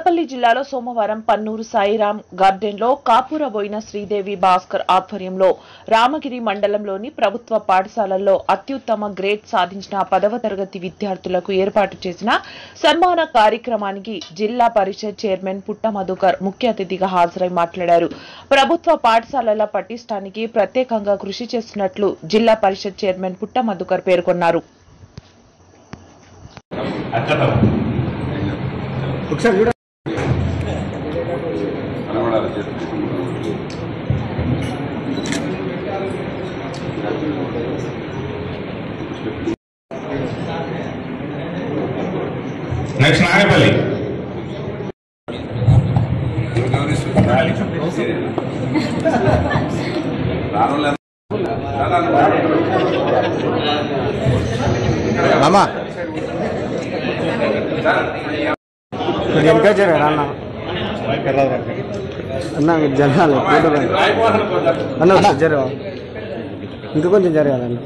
పెద్దపల్లి జిల్లాలో సోమవారం పన్నూరు సాయిరాం గార్డెన్లో కాపురబోయిన శ్రీదేవి భాస్కర్ ఆధ్వర్యంలో రామగిరి మండలంలోని ప్రభుత్వ పాఠశాలల్లో అత్యుత్తమ గ్రేడ్ సాధించిన పదవ తరగతి విద్యార్థులకు ఏర్పాటు చేసిన సన్మాన కార్యక్రమానికి జిల్లా పరిషత్ చైర్మన్ పుట్ట మధుకర్ ముఖ్య అతిథిగా హాజరై మాట్లాడారు ప్రభుత్వ పాఠశాలల పటిష్టానికి ప్రత్యేకంగా కృషి చేస్తున్నట్లు జిల్లా పరిషత్ చైర్మన్ పుట్ట మధుకర్ పేర్కొన్నారు అచ్చతం ఒకసారి చూడ నెక్స్ట్ నాగపల్లి మామా కొంచెం ఇంకా జరగరా అన్న అన్న మీరు జరగాలి ఫోటో రండి. అన్న ఒకసారి జరగ ఇంకా కొంచెం జరగాలన్న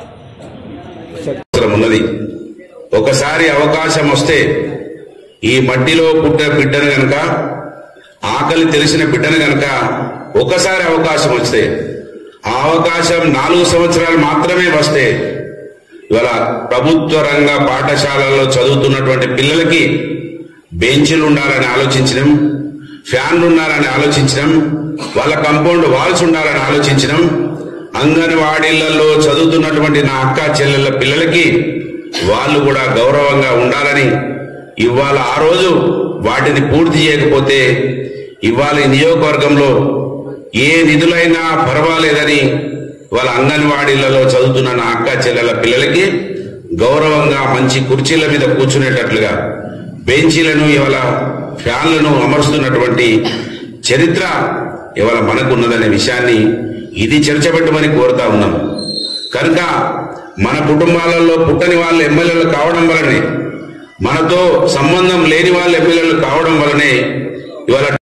అవసరం ఉన్నది ఒకసారి అవకాశం వస్తే ఈ మట్టిలో పుట్టిన బిడ్డను గనక ఆకలి తెలిసిన బిడ్డను గనక ఒకసారి అవకాశం వస్తే ఆ అవకాశం నాలుగు సంవత్సరాలు మాత్రమే వస్తే ఇవాళ ప్రభుత్వ రంగ పాఠశాలల్లో చదువుతున్నటువంటి పిల్లలకి బెంచ్లు ఉండాలని ఆలోచించడం ఫ్యాన్లు ఉండాలని ఆలోచించడం వాళ్ళ కంపౌండ్ వాల్స్ ఉండాలని ఆలోచించడం అంగన్వాడీలలో చదువుతున్నటువంటి నా అక్క చెల్లెళ్ళ పిల్లలకి వాళ్ళు కూడా గౌరవంగా ఉండాలని ఇవాళ ఆ రోజు వాటిని పూర్తి చేయకపోతే ఇవాళ ఈ నియోజకవర్గంలో ఏ నిధులైనా పర్వాలేదని వాళ్ళ అంగన్వాడీలలో చదువుతున్న నా అక్క చెల్లెల పిల్లలకి గౌరవంగా మంచి కుర్చీల మీద కూర్చునేటట్లుగా బెంచీలను ఇవాళ ఫ్యాన్లను అమరుస్తున్నటువంటి చరిత్ర ఇవాళ మనకున్నదనే విషయాన్ని ఇది చర్చబెట్టమని కోరుతా ఉన్నాం కనుక మన కుటుంబాలలో పుట్టని వాళ్ళు ఎమ్మెల్యేలు కావడం వలనే మనతో సంబంధం లేని వాళ్ళు ఎమ్మెల్యేలు కావడం వలనే ఇవాళ